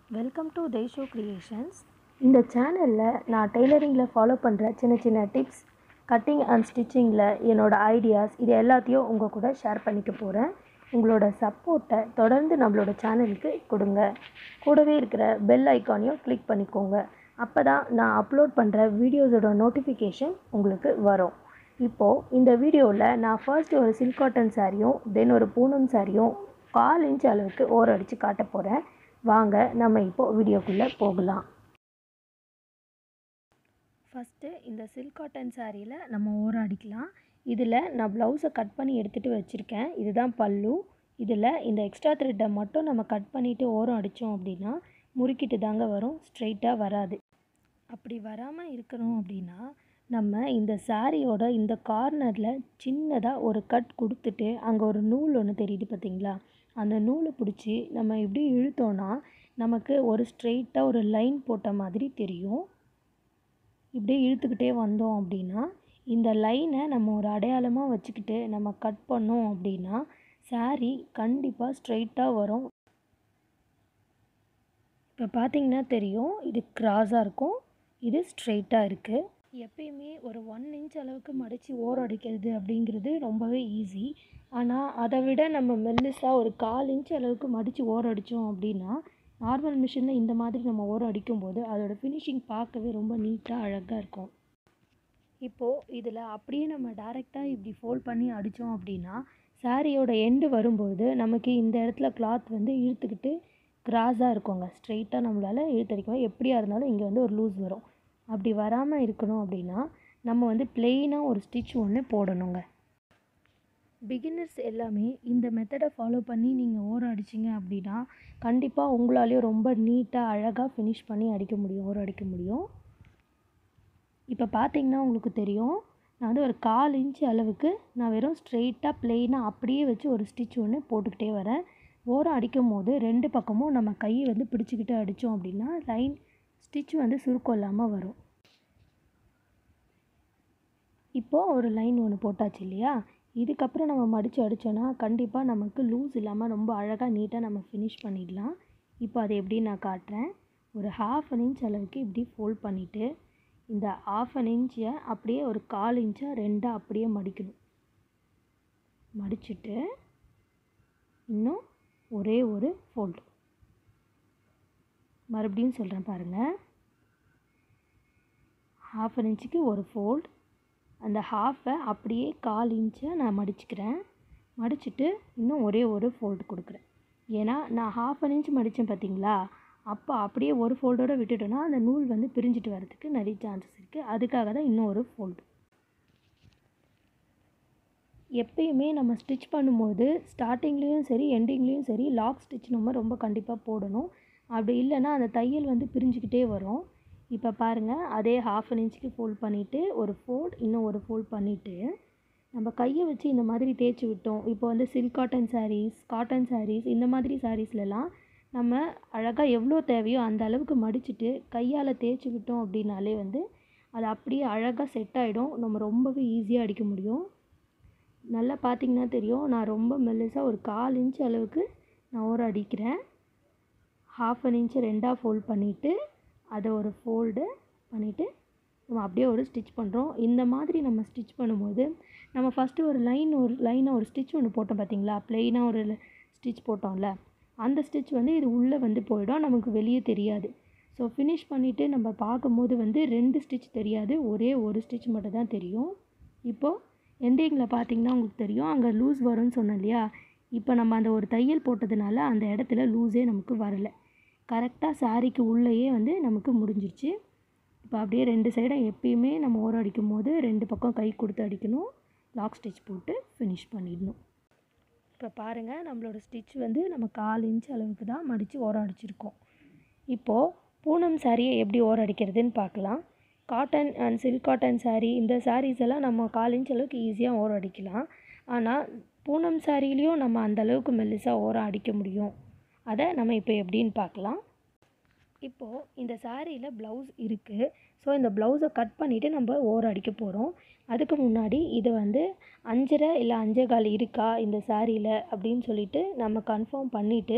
welcome to தேஷோ creations இந்த சேனலில் நான் டெய்லரிங்கில் ஃபாலோ பண்ணுற சின்ன சின்ன டிப்ஸ் கட்டிங் அண்ட் ஸ்டிச்சிங்கில் என்னோடய ஐடியாஸ் இது எல்லாத்தையும் உங்கள் கூட ஷேர் பண்ணிக்க போகிறேன் உங்களோட சப்போர்ட்டை தொடர்ந்து நம்மளோட சேனலுக்கு கொடுங்க கூடவே இருக்கிற பெல் ஐக்கானையும் கிளிக் பண்ணிக்கோங்க அப்போ தான் நான் அப்லோட் பண்ணுற வீடியோஸோட நோட்டிஃபிகேஷன் உங்களுக்கு வரும் இப்போது இந்த வீடியோவில் நான் ஃபர்ஸ்ட் ஒரு சில்க் காட்டன் சாரியும் தென் ஒரு பூனம் சாரியும் கால் இன்ச் அளவுக்கு ஓர் அடித்து காட்ட போகிறேன் வாங்க நம்ம இப்போது வீடியோக்குள்ளே போகலாம் ஃபஸ்ட்டு இந்த சில்க் காட்டன் சாரியில் நம்ம ஓரம் அடிக்கலாம் இதில் நான் ப்ளவுஸை கட் பண்ணி எடுத்துகிட்டு வச்சுருக்கேன் இதுதான் பல்லு இதில் இந்த எக்ஸ்ட்ரா த்ரெட்டை மட்டும் நம்ம கட் பண்ணிவிட்டு ஓரம் அடித்தோம் அப்படின்னா முறுக்கிட்டு தாங்க வரும் ஸ்ட்ரெயிட்டாக வராது அப்படி வராமல் இருக்கணும் அப்படின்னா நம்ம இந்த சாரியோட இந்த கார்னரில் சின்னதாக ஒரு கட் கொடுத்துட்டு அங்கே ஒரு நூல் ஒன்று தெரியுது பார்த்தீங்களா அந்த நூலை பிடிச்சி நம்ம இப்படி இழுத்தோன்னா நமக்கு ஒரு ஸ்ட்ரெயிட்டாக ஒரு லைன் போட்ட மாதிரி தெரியும் இப்படியே இழுத்துக்கிட்டே வந்தோம் அப்படின்னா இந்த லைனை நம்ம ஒரு அடையாளமாக வச்சுக்கிட்டு நம்ம கட் பண்ணோம் அப்படின்னா சாரீ கண்டிப்பாக ஸ்ட்ரெயிட்டாக வரும் இப்போ பார்த்தீங்கன்னா தெரியும் இது க்ராஸாக இருக்கும் இது ஸ்ட்ரெயிட்டாக இருக்குது எப்பயுமே ஒரு ஒன் இன்ச் அளவுக்கு மடித்து ஓரம் அடிக்கிறது அப்படிங்கிறது ரொம்பவே ஈஸி ஆனால் அதை விட நம்ம மெல்லிஸாக ஒரு கால் இன்ச் அளவுக்கு மடித்து ஓரம் அடித்தோம் அப்படின்னா நார்மல் மிஷினில் இந்த மாதிரி நம்ம ஓரம் அடிக்கும்போது அதோட ஃபினிஷிங் பார்க்கவே ரொம்ப நீட்டாக அழகாக இருக்கும் இப்போது இதில் அப்படியே நம்ம டேரெக்டாக இப்படி ஃபோல்ட் பண்ணி அடித்தோம் அப்படின்னா சாரியோட எண்டு வரும்போது நமக்கு இந்த இடத்துல கிளாத் வந்து இழுத்துக்கிட்டு கிராஸாக இருக்குங்க ஸ்ட்ரெயிட்டாக நம்மளால் இழுத்தடிக்கும் எப்படியா இருந்தாலும் இங்கே வந்து ஒரு லூஸ் வரும் அப்படி வராமல் இருக்கணும் அப்படின்னா நம்ம வந்து பிளெயினாக ஒரு ஸ்டிச் ஒன்று போடணுங்க பிகினர்ஸ் எல்லாமே இந்த மெத்தடை ஃபாலோ பண்ணி நீங்கள் ஓரம் அடிச்சிங்க அப்படின்னா கண்டிப்பாக உங்களாலேயும் ரொம்ப நீட்டாக அழகாக ஃபினிஷ் பண்ணி அடிக்க முடியும் ஓரம் அடிக்க முடியும் இப்போ பார்த்தீங்கன்னா உங்களுக்கு தெரியும் நான் வந்து ஒரு கால் இன்ச் அளவுக்கு நான் வெறும் ஸ்ட்ரெயிட்டாக ப்ளெயினாக அப்படியே வச்சு ஒரு ஸ்டிச் ஒன்று போட்டுக்கிட்டே வரேன் ஓரம் அடிக்கும் போது ரெண்டு பக்கமும் நம்ம கையை வந்து பிடிச்சிக்கிட்டு அடித்தோம் அப்படின்னா லைன் ஸ்டிச் வந்து சுருக்கம் இல்லாமல் வரும் இப்போது ஒரு லைன் ஒன்று போட்டாச்சு இல்லையா இதுக்கப்புறம் நம்ம மடித்து அடித்தோன்னா கண்டிப்பாக நமக்கு லூஸ் இல்லாமல் ரொம்ப அழகாக நீட்டாக நம்ம ஃபினிஷ் பண்ணிடலாம் இப்போ அதை எப்படி நான் காட்டுறேன் ஒரு ஹாஃப் அன் இன்ச் அளவுக்கு இப்படி ஃபோல்ட் பண்ணிவிட்டு இந்த ஆஃப் அன் இன்ச்சை அப்படியே ஒரு கால் இன்ச்சை ரெண்டாக அப்படியே மடிக்கணும் மடிச்சுட்டு இன்னும் ஒரே ஒரு ஃபோல்டு மறுபடியும் சொல்கிறேன் பாருங்கள் ஹாஃப் அன் இன்ச்சுக்கு ஒரு ஃபோல்ட் அந்த ஹாஃபை அப்படியே கால் இன்ச்சை நான் மடிச்சுக்கிறேன் மடிச்சுட்டு இன்னும் ஒரே ஒரு ஃபோல்டு கொடுக்குறேன் ஏன்னா நான் ஹாஃப் அன் இன்ச் மடித்தேன் பார்த்தீங்களா அப்போ அப்படியே ஒரு ஃபோல்டோடு விட்டுட்டோன்னா அந்த நூல் வந்து பிரிஞ்சுட்டு வரதுக்கு நிறைய சான்சஸ் இருக்குது அதுக்காக தான் இன்னும் ஒரு ஃபோல்டு எப்பயுமே நம்ம ஸ்டிச் பண்ணும்போது ஸ்டார்டிங்லேயும் சரி எண்டிங்லேயும் சரி லாக் ஸ்டிச் நம்ம ரொம்ப கண்டிப்பாக போடணும் அப்படி இல்லைன்னா அந்த தையல் வந்து பிரிஞ்சுக்கிட்டே வரும் இப்போ பாருங்கள் அதே ஹாஃப் அன் இன்ச்சுக்கு ஃபோல்ட் பண்ணிவிட்டு ஒரு ஃபோல்ட் இன்னும் ஒரு ஃபோல்ட் பண்ணிவிட்டு நம்ம கையை வச்சு இந்த மாதிரி தேய்ச்சி விட்டோம் இப்போ வந்து silk cotton sarees cotton sarees இந்த மாதிரி சாரீஸ்லலாம் நம்ம அழகாக எவ்வளோ தேவையோ அந்த அளவுக்கு மடிச்சுட்டு கையால் தேய்ச்சி விட்டோம் அப்படின்னாலே வந்து அது அப்படியே அழகாக செட் ஆகிடும் நம்ம ரொம்பவே ஈஸியாக அடிக்க முடியும் நல்லா பார்த்திங்கன்னா தெரியும் நான் ரொம்ப மெல்லிசாக ஒரு கால் இன்ச் அளவுக்கு நான் ஓரம் அடிக்கிறேன் ஹாஃப் அன் இன்ச்சு ரெண்டாக ஃபோல்ட் பண்ணிவிட்டு அதை ஒரு ஃபோல்டு பண்ணிவிட்டு நம்ம அப்படியே ஒரு ஸ்டிச் பண்ணுறோம் இந்த மாதிரி நம்ம ஸ்டிச் பண்ணும்போது நம்ம ஃபஸ்ட்டு ஒரு லைன் ஒரு லைனாக ஒரு ஸ்டிச் ஒன்று போட்டோம் பார்த்தீங்களா ப்ளெயினாக ஒரு ஸ்டிச் போட்டோம்ல அந்த ஸ்டிச் வந்து இது உள்ளே வந்து போயிடும் நமக்கு வெளியே தெரியாது ஸோ ஃபினிஷ் பண்ணிவிட்டு நம்ம பார்க்கும்போது வந்து ரெண்டு ஸ்டிச் தெரியாது ஒரே ஒரு ஸ்டிச் மட்டும் தான் தெரியும் இப்போது எண்டிங்கில் பார்த்தீங்கன்னா உங்களுக்கு தெரியும் அங்கே லூஸ் வரும்னு சொன்னேன் இல்லையா இப்போ நம்ம அந்த ஒரு தையல் போட்டதுனால அந்த இடத்துல லூஸே நமக்கு வரலை கரெக்டாக சாரிக்கு உள்ளேயே வந்து நமக்கு முடிஞ்சிருச்சு இப்போ அப்படியே ரெண்டு சைடும் எப்பயுமே நம்ம ஓரம் அடிக்கும் போது ரெண்டு பக்கம் கை கொடுத்து அடிக்கணும் லாக் ஸ்டிச் போட்டு ஃபினிஷ் பண்ணிடணும் இப்போ பாருங்கள் நம்மளோட ஸ்டிச் வந்து நம்ம கால் இன்ச் அளவுக்கு தான் மடித்து ஓரம் அடிச்சிருக்கோம் இப்போது பூனம் சாரியை எப்படி ஓரம் அடிக்கிறதுன்னு பார்க்கலாம் cotton and silk cotton saree இந்த சாரீஸ் எல்லாம் நம்ம கால் இன்ச் அளவுக்கு ஈஸியாக ஓரம் அடிக்கலாம் ஆனால் பூனம் சாரிலையும் நம்ம அந்த அளவுக்கு மெல்லிசாக ஓரம் அடிக்க முடியும் அதை நம்ம இப்போ எப்படின்னு பார்க்கலாம் இப்போது இந்த சாரியில் ப்ளவுஸ் இருக்குது ஸோ இந்த ப்ளவுஸை கட் பண்ணிவிட்டு நம்ம ஓரம் அடிக்க போகிறோம் அதுக்கு முன்னாடி இதை வந்து அஞ்சரை இல்லை அஞ்சே கால் இருக்கா இந்த சாரியில் அப்படின்னு சொல்லிட்டு நம்ம கன்ஃபார்ம் பண்ணிவிட்டு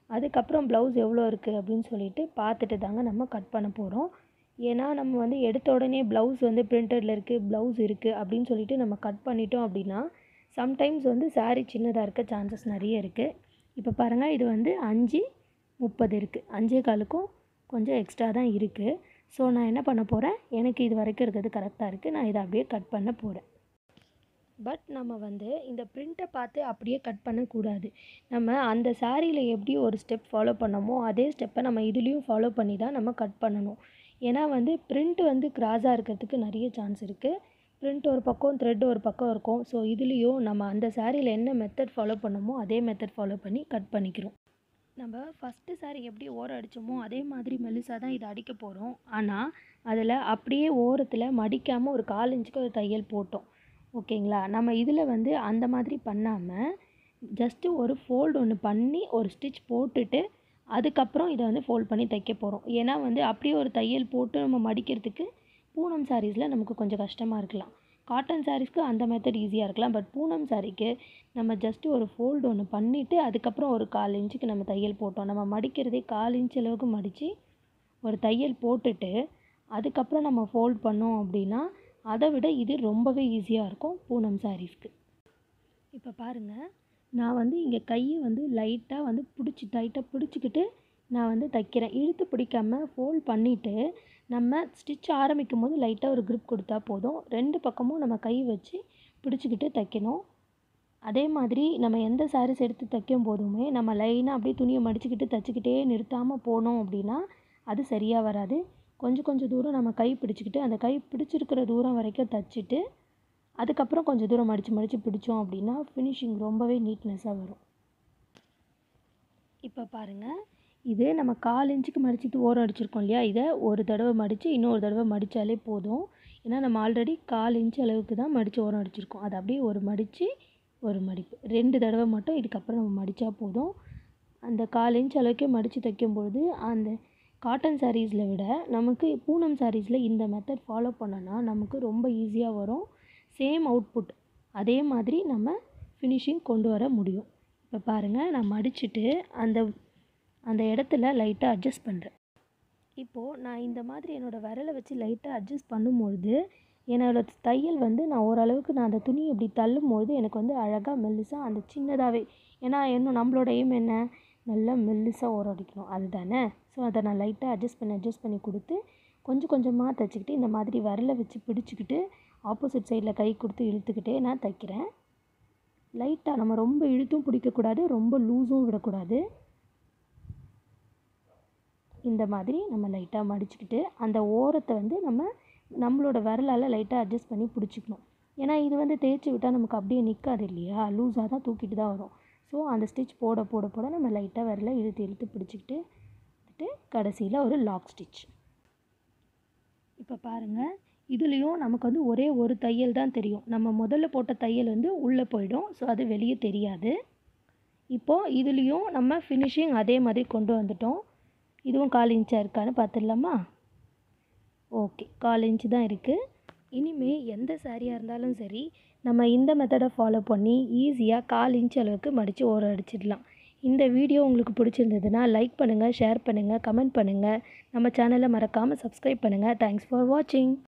அதுக்கப்புறம் ப்ளவுஸ் எவ்வளோ இருக்குது அப்படின்னு சொல்லிட்டு பார்த்துட்டு தாங்க நம்ம கட் பண்ண போகிறோம் ஏன்னா நம்ம வந்து எடுத்த உடனே ப்ளவுஸ் வந்து பிரிண்டடில் இருக்குது ப்ளவுஸ் இருக்குது அப்படின்னு சொல்லிட்டு நம்ம கட் பண்ணிட்டோம் அப்படின்னா சம்டைம்ஸ் வந்து saree சின்னதாக இருக்க சான்சஸ் நிறைய இருக்குது இப்போ பாருங்கள் இது வந்து அஞ்சு முப்பது இருக்குது அஞ்சே காலுக்கும் கொஞ்சம் எக்ஸ்ட்ரா தான் இருக்குது ஸோ நான் என்ன பண்ண போகிறேன் எனக்கு இது வரைக்கும் இருக்கிறது கரெக்டாக இருக்குது நான் இதை அப்படியே கட் பண்ண போகிறேன் பட் நம்ம வந்து இந்த பிரிண்ட்டை பார்த்து அப்படியே கட் பண்ணக்கூடாது நம்ம அந்த சாரியில் எப்படி ஒரு ஸ்டெப் ஃபாலோ பண்ணோமோ அதே ஸ்டெப்பை நம்ம இதுலேயும் ஃபாலோ பண்ணி தான் நம்ம கட் பண்ணணும் ஏன்னா வந்து பிரிண்ட் வந்து கிராஸாக இருக்கிறதுக்கு நிறைய சான்ஸ் இருக்குது பிரிண்ட் ஒரு பக்கம் த்ரெட் ஒரு பக்கம் இருக்கும் ஸோ இதுலேயும் நம்ம அந்த சாரியில் என்ன மெத்தட் ஃபாலோ பண்ணோமோ அதே மெத்தட் ஃபாலோ பண்ணி கட் பண்ணிக்கிறோம் நம்ம ஃபஸ்ட்டு சாரி எப்படி ஓரம் அடித்தோமோ அதே மாதிரி மெலிசாக தான் இதை அடிக்க போகிறோம் ஆனால் அதில் அப்படியே ஓரத்தில் மடிக்காமல் ஒரு கால் இன்ச்சுக்கு ஒரு தையல் போட்டோம் ஓகேங்களா நம்ம இதில் வந்து அந்த மாதிரி பண்ணாமல் ஜஸ்ட்டு ஒரு ஃபோல்டு ஒன்று பண்ணி ஒரு ஸ்டிச் போட்டுட்டு அதுக்கப்புறம் இதை வந்து ஃபோல்ட் பண்ணி தைக்க போகிறோம் ஏன்னா வந்து அப்படியே ஒரு தையல் போட்டு நம்ம மடிக்கிறதுக்கு பூனம் சாரீஸில் நமக்கு கொஞ்சம் கஷ்டமாக இருக்கலாம் காட்டன் சாரீஸ்க்கு அந்த மெத்தட் ஈஸியாக இருக்கலாம் பட் பூனம் சாரீக்கு நம்ம ஜஸ்ட்டு ஒரு ஃபோல்டு ஒன்று பண்ணிவிட்டு அதுக்கப்புறம் ஒரு கால் இன்ச்சுக்கு நம்ம தையல் போட்டோம் நம்ம மடிக்கிறதே கால் இன்ச் அளவுக்கு மடித்து ஒரு தையல் போட்டுட்டு அதுக்கப்புறம் நம்ம ஃபோல்ட் பண்ணோம் அப்படின்னா அதை விட இது ரொம்பவே ஈஸியாக இருக்கும் பூனம் சாரீஸ்க்கு இப்போ பாருங்கள் நான் வந்து இங்கே கையை வந்து லைட்டாக வந்து பிடிச்சி டைட்டாக பிடிச்சிக்கிட்டு நான் வந்து தைக்கிறேன் இழுத்து பிடிக்காம ஃபோல்ட் பண்ணிவிட்டு நம்ம ஸ்டிச் ஆரம்பிக்கும் போது லைட்டாக ஒரு grip கொடுத்தா போதும் ரெண்டு பக்கமும் நம்ம கை வச்சு பிடிச்சிக்கிட்டு தைக்கணும் அதே மாதிரி நம்ம எந்த சாரீஸ் எடுத்து தைக்கும் போதுமே நம்ம லைனாக அப்படியே துணியை மடிச்சுக்கிட்டு தைச்சிக்கிட்டே நிறுத்தாமல் போனோம் அப்படின்னா அது சரியாக வராது கொஞ்சம் கொஞ்சம் தூரம் நம்ம கை பிடிச்சிக்கிட்டு அந்த கை பிடிச்சிருக்கிற தூரம் வரைக்கும் தைச்சிட்டு அதுக்கப்புறம் கொஞ்சம் தூரம் மடித்து மடித்து பிடிச்சோம் அப்படின்னா ஃபினிஷிங் ரொம்பவே நீட்னஸாக வரும் இப்போ பாருங்கள் இது நம்ம கால் இன்ச்சுக்கு மடிச்சிட்டு ஓரம் அடிச்சிருக்கோம் இல்லையா இதை ஒரு தடவை மடித்து இன்னொரு தடவை மடித்தாலே போதும் ஏன்னா நம்ம ஆல்ரெடி கால் இன்ச் அளவுக்கு தான் மடித்து ஓரம் அடிச்சிருக்கோம் அது அப்படியே ஒரு மடித்து ஒரு மடிப்பு ரெண்டு தடவை மட்டும் இதுக்கப்புறம் நம்ம மடித்தா போதும் அந்த கால் இன்ச் அளவுக்கே மடித்து தைக்கும்பொழுது அந்த காட்டன் சாரீஸில் விட நமக்கு பூனம் சாரீஸில் இந்த மெத்தட் ஃபாலோ பண்ணோன்னா நமக்கு ரொம்ப ஈஸியாக வரும் சேம் அவுட்புட் அதே மாதிரி நம்ம ஃபினிஷிங் கொண்டு வர முடியும் இப்போ பாருங்கள் நான் மடிச்சுட்டு அந்த அந்த இடத்துல லைட்டாக அட்ஜஸ்ட் பண்ணுறேன் இப்போது நான் இந்த மாதிரி என்னோடய விரலை வச்சு லைட்டாக அட்ஜஸ்ட் பண்ணும்பொழுது என்னோட தையல் வந்து நான் ஓரளவுக்கு நான் அந்த துணியை இப்படி தள்ளும்போது எனக்கு வந்து அழகாக மெல்லிசாக அந்த சின்னதாகவே ஏன்னா இன்னும் நம்மளோட எய்ம் என்ன நல்லா மெல்லிசாக ஓரம் அடிக்கணும் அதுதானே ஸோ அதை நான் லைட்டாக அட்ஜஸ்ட் பண்ணி அட்ஜஸ்ட் பண்ணி கொடுத்து கொஞ்சம் கொஞ்சமாக தைச்சிக்கிட்டு இந்த மாதிரி விரலை வச்சு பிடிச்சிக்கிட்டு ஆப்போசிட் சைடில் கை கொடுத்து இழுத்துக்கிட்டே நான் தைக்கிறேன் லைட்டாக நம்ம ரொம்ப இழுத்தும் பிடிக்கக்கூடாது ரொம்ப லூஸும் விடக்கூடாது இந்த மாதிரி நம்ம லைட்டாக மடிச்சுக்கிட்டு அந்த ஓரத்தை வந்து நம்ம நம்மளோட விரலால் லைட்டாக அட்ஜஸ்ட் பண்ணி பிடிச்சிக்கணும் ஏன்னா இது வந்து தேய்ச்சி விட்டால் நமக்கு அப்படியே நிற்காது இல்லையா லூஸாக தான் தூக்கிட்டு தான் வரும் ஸோ அந்த ஸ்டிச் போட போட போட நம்ம லைட்டாக விரலை இழுத்து இழுத்து பிடிச்சிக்கிட்டு வந்துட்டு கடைசியில் ஒரு லாக் ஸ்டிச் இப்போ பாருங்கள் இதுலேயும் நமக்கு வந்து ஒரே ஒரு தையல் தான் தெரியும் நம்ம முதல்ல போட்ட தையல் வந்து உள்ளே போயிடும் ஸோ அது வெளியே தெரியாது இப்போது இதுலேயும் நம்ம ஃபினிஷிங் அதே மாதிரி கொண்டு வந்துட்டோம் இதுவும் கால் இன்ச்சாக இருக்கான்னு பார்த்துடலாமா ஓகே கால் இன்ச்சு தான் இருக்குது இனிமே எந்த சாரியாக இருந்தாலும் சரி நம்ம இந்த மெத்தடை ஃபாலோ பண்ணி ஈஸியாக கால் இன்ச் அளவுக்கு மடித்து ஓரம் அடிச்சிடலாம் இந்த வீடியோ உங்களுக்கு பிடிச்சிருந்ததுன்னா லைக் பண்ணுங்கள் ஷேர் பண்ணுங்கள் கமெண்ட் பண்ணுங்கள் நம்ம சேனலை மறக்காமல் சப்ஸ்கிரைப் பண்ணுங்கள் தேங்க்ஸ் ஃபார் வாட்சிங்